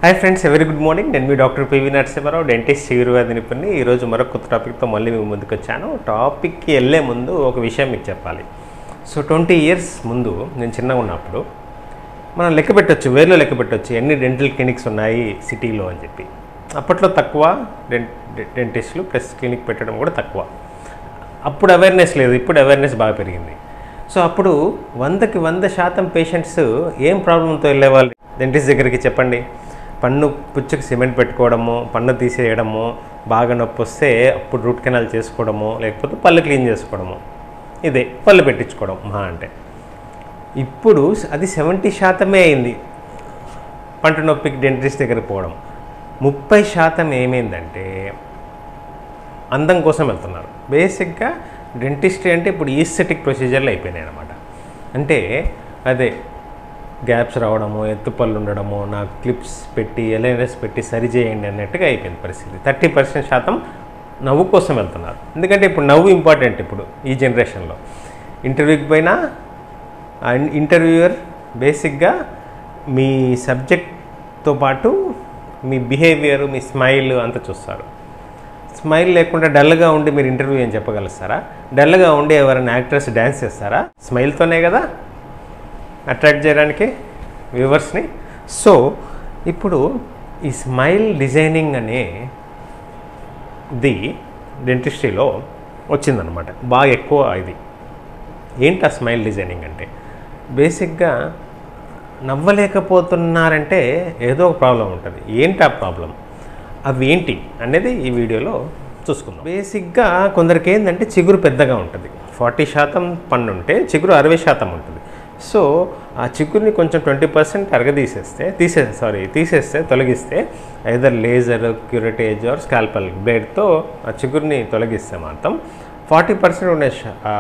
hi friends very good morning నేను మీ doctor PV Narasimha Rao dentist చిగురువ్యాధి నిపుణుని ఈరోజు మరొక కొత్త టాపిక్తో మళ్ళీ మీ ముందుకు వచ్చాను టాపిక్కి వెళ్ళే ముందు ఒక విషయం మీకు చెప్పాలి సో ట్వంటీ ఇయర్స్ ముందు నేను చిన్నగా ఉన్నప్పుడు మనం లెక్క పెట్టొచ్చు వేర్లో లెక్క పెట్టొచ్చు ఎన్ని డెంటల్ క్లినిక్స్ ఉన్నాయి సిటీలో అని చెప్పి అప్పట్లో తక్కువ డెంట్ డెంటిస్టులు ప్లస్ క్లినిక్ పెట్టడం కూడా తక్కువ అప్పుడు అవేర్నెస్ లేదు ఇప్పుడు అవేర్నెస్ బాగా పెరిగింది సో అప్పుడు వందకి వంద శాతం పేషెంట్స్ ఏం ప్రాబ్లంతో వెళ్ళేవాళ్ళు డెంటిస్ట్ దగ్గరికి చెప్పండి పన్ను పుచ్చుకు సిమెంట్ పెట్టుకోవడము పన్ను తీసేయడము బాగా నొప్పి వస్తే అప్పుడు రూట్ కెనాల్ చేసుకోవడము లేకపోతే పళ్ళు క్లీన్ చేసుకోవడము ఇదే పళ్ళు పెట్టించుకోవడం మహా అంటే ఇప్పుడు అది సెవెంటీ శాతమే అయింది పంట నొప్పికి డెంటిస్ట్ దగ్గరికి పోవడం ముప్పై శాతం ఏమైందంటే అందం కోసం వెళ్తున్నారు బేసిక్గా డెంటిస్ట్రీ అంటే ఇప్పుడు ఈస్థెటిక్ ప్రొసీజర్లు అయిపోయినాయి అనమాట అంటే అదే గ్యాప్స్ రావడము ఎత్తుపళ్ళు ఉండడము నాకు క్లిప్స్ పెట్టి ఎలైనర్స్ పెట్టి సరి చేయండి అన్నట్టుగా అయిపోయింది పరిస్థితి థర్టీ పర్సెంట్ శాతం నవ్వు కోసం వెళ్తున్నారు ఎందుకంటే ఇప్పుడు నవ్వు ఇంపార్టెంట్ ఇప్పుడు ఈ జనరేషన్లో ఇంటర్వ్యూకి పోయినా ఇంటర్వ్యూయర్ బేసిక్గా మీ సబ్జెక్ట్తో పాటు మీ బిహేవియర్ మీ స్మైల్ అంతా చూస్తారు స్మైల్ లేకుండా డల్గా ఉండి మీరు ఇంటర్వ్యూ ఏం చెప్పగలుగుతారా డల్గా ఉండి ఎవరైనా యాక్టర్స్ డ్యాన్స్ చేస్తారా స్మైల్తోనే కదా అట్రాక్ట్ చేయడానికి వ్యూవర్స్ని సో ఇప్పుడు ఈ స్మైల్ డిజైనింగ్ అనే ది డెంటిస్ట్రీలో వచ్చిందనమాట బాగా ఎక్కువ ఇది ఏంటి ఆ స్మైల్ డిజైనింగ్ అంటే బేసిక్గా నవ్వలేకపోతున్నారంటే ఏదో ఒక ప్రాబ్లం ఉంటుంది ఏంటి ఆ ప్రాబ్లం అవి ఏంటి అనేది ఈ వీడియోలో చూసుకుందాం బేసిక్గా కొందరికి ఏంటంటే చిగురు పెద్దగా ఉంటుంది ఫార్టీ శాతం పన్ను ఉంటే చిగురు అరవై శాతం ఉంటుంది సో ఆ చిగురుని కొంచెం ట్వంటీ పర్సెంట్ అరగదీసేస్తే తీసే సారీ తీసేస్తే తొలగిస్తే either laser curettage or scalpel బ్లేడ్తో ఆ చిగురుని తొలగిస్తే మాత్రం ఫార్టీ పర్సెంట్ ఉండే శా- ఆ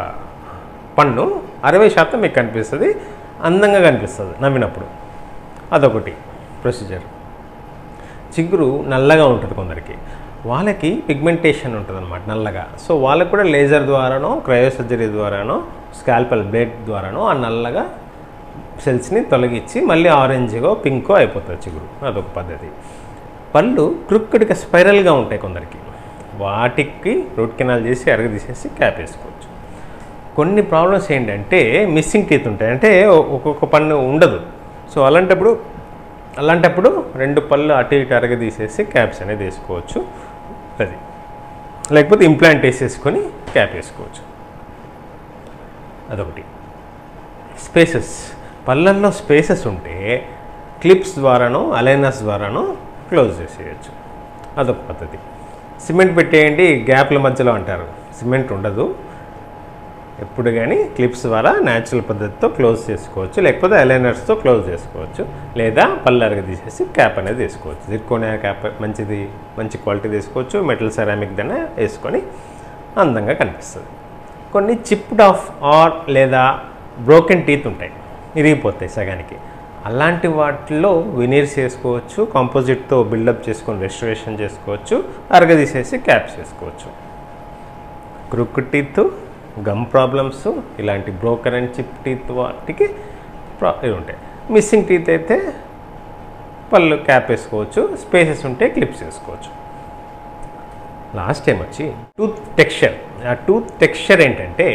పన్ను అరవై శాతం మీకు కనిపిస్తుంది అందంగా కనిపిస్తుంది నవ్వినప్పుడు అదొకటి ప్రొసీజర్ చిగురు నల్లగా ఉంటుంది కొందరికి వాళ్ళకి పిగ్మెంటేషన్ ఉంటుంది అనమాట నల్లగా సో వాళ్ళకు కూడా లేజర్ ద్వారానో క్రయో సర్జరీ ద్వారానో స్కాల్పల్ బ్లేడ్ ద్వారానో ఆ నల్లగా సెల్స్ని తొలగించి మళ్ళీ ఆరెంజ్గో పింకో అయిపోతుంది చిగురు అదొక పద్ధతి పళ్ళు క్రుక్కడిగా స్పైరల్గా ఉంటాయి కొందరికి వాటికి రూట్ కెనాల్ చేసి అరగదీసేసి క్యాప్ వేసుకోవచ్చు కొన్ని ప్రాబ్లమ్స్ ఏంటంటే మిస్సింగ్ టీత్ ఉంటాయి అంటే ఒ- ఒక్కొక్క పన్ను ఉండదు సో అలాంటప్పుడు అలాంటప్పుడు రెండు పళ్ళు అటు ఇటు అరగదీసేసి క్యాప్స్ అనేది వేసుకోవచ్చు అది లేకపోతే ఇంప్లాంట్ వేసేసుకొని క్యాప్ వేసుకోవచ్చు అదొకటి స్పేసెస్ పళ్ళల్లో స్పేసెస్ ఉంటే క్లిప్స్ ద్వారానో అలైనర్స్ ద్వారానో క్లోజ్ చేసేయచ్చు అదొక పద్ధతి సిమెంట్ పెట్టేయండి గ్యాప్ల మధ్యలో అంటారు సిమెంట్ ఉండదు ఎప్పుడు కానీ క్లిప్స్ ద్వారా న్యాచురల్ పద్ధతితో క్లోజ్ చేసుకోవచ్చు లేకపోతే అలైనర్స్తో క్లోజ్ చేసుకోవచ్చు లేదా పళ్ళు అరగ తీసేసి క్యాప్ అనేది వేసుకోవచ్చు జిర్కోనియా క్యాప్ మంచిది మంచి క్వాలిటీ తీసుకోవచ్చు మెటల్ సెరామిక్ దాన్ని వేసుకొని అందంగా కనిపిస్తుంది కొన్ని చిప్డ్ ఆఫ్ ఆర్ లేదా బ్రోకెన్ టీత్ ఉంటాయి ఇరిగిపోతాయి సగానికి అలాంటి వాటిలో వినీర్స్ వేసుకోవచ్చు కాంపోజిట్తో బిల్డప్ చేసుకొని రెస్టరేషన్ చేసుకోవచ్చు అరగదీసేసి క్యాప్స్ వేసుకోవచ్చు క్రుక్ టీత్ గమ్ ప్రాబ్లమ్స్ ఇలాంటి బ్రోకర్ అండ్ చిప్ టీత్ వాటికి ప్రా ఇవి ఉంటాయి మిస్సింగ్ టీత్ అయితే పళ్ళు క్యాప్ వేసుకోవచ్చు స్పేసెస్ ఉంటే క్లిప్స్ వేసుకోవచ్చు లాస్ట్ టైం వచ్చి టూత్ టెక్స్చర్ ఆ టూత్ టెక్స్చర్ ఏంటంటే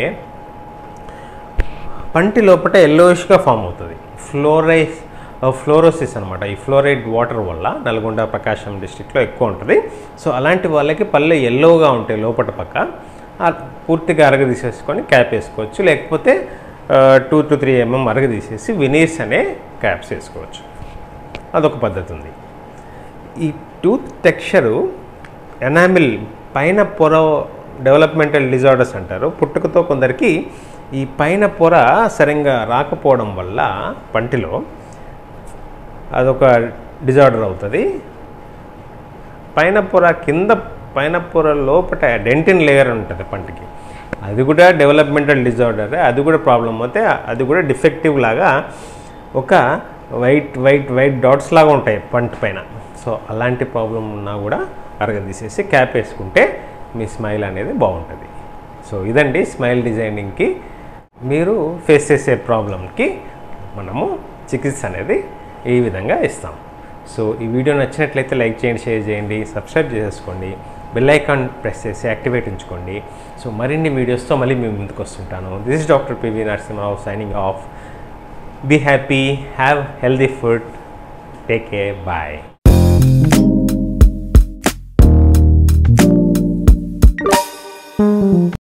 పంటి లోపల ఎల్లోయిష్గా ఫామ్ అవుతుంది ఫ్లోరైస్ ఫ్లోరోసిస్ అనమాట ఈ ఫ్లోరైడ్ వాటర్ వల్ల నల్గొండ ప్రకాశం డిస్టిక్లో ఎక్కువ ఉంటుంది సో అలాంటి వాళ్ళకి పళ్ళు ఎల్లోగా ఉంటాయి లోపల పక్క ఆ పూర్తిగా అరగదీసేసుకొని క్యాప్ వేసుకోవచ్చు లేకపోతే టూ టు త్రీ ఎంఎం అరగదీసేసి వినీర్స్ అనే క్యాప్స్ వేసుకోవచ్చు అదొక పద్ధతి ఉంది ఈ టూత్ టెక్స్చరు ఎనామిల్ పైన పొర డెవలప్మెంటల్ డిజార్డర్స్ అంటారు పుట్టుకతో కొందరికి ఈ పైన పొర సరిగ్గా రాకపోవడం వల్ల పంటిలో అదొక డిజార్డర్ అవుతుంది పైన పొర కింద పైన పొర లోపల డెంటిన్ లేయర్ ఉంటుంది పంటికి అది కూడా డెవలప్మెంటల్ డిజార్డర్ అది కూడా ప్రాబ్లం అవుతే అది కూడా డిఫెక్టివ్ లాగా ఒక వైట్ వైట్ వైట్ డాట్స్ లాగా ఉంటాయి పంట పైన సో అలాంటి ప్రాబ్లం ఉన్నా కూడా అరగదీసేసి క్యాప్ వేసుకుంటే మీ స్మైల్ అనేది బాగుంటుంది సో ఇదండి స్మైల్ డిజైనింగ్కి మీరు ఫేస్ చేసే ప్రాబ్లంకి మనము చికిత్స అనేది ఈ విధంగా ఇస్తాం సో ఈ వీడియో నచ్చినట్లయితే లైక్ చేయండి షేర్ చేయండి సబ్స్క్రైబ్ చేసేసుకోండి బెల్ ఐకాన్ ప్రెస్ చేసి యాక్టివేట్ ఉంచుకోండి సో మరిన్ని వీడియోస్తో మళ్ళీ మేము ముందుకు వస్తుంటాను this is doctor PV Narasimharao signing off be happy have healthy food take care bye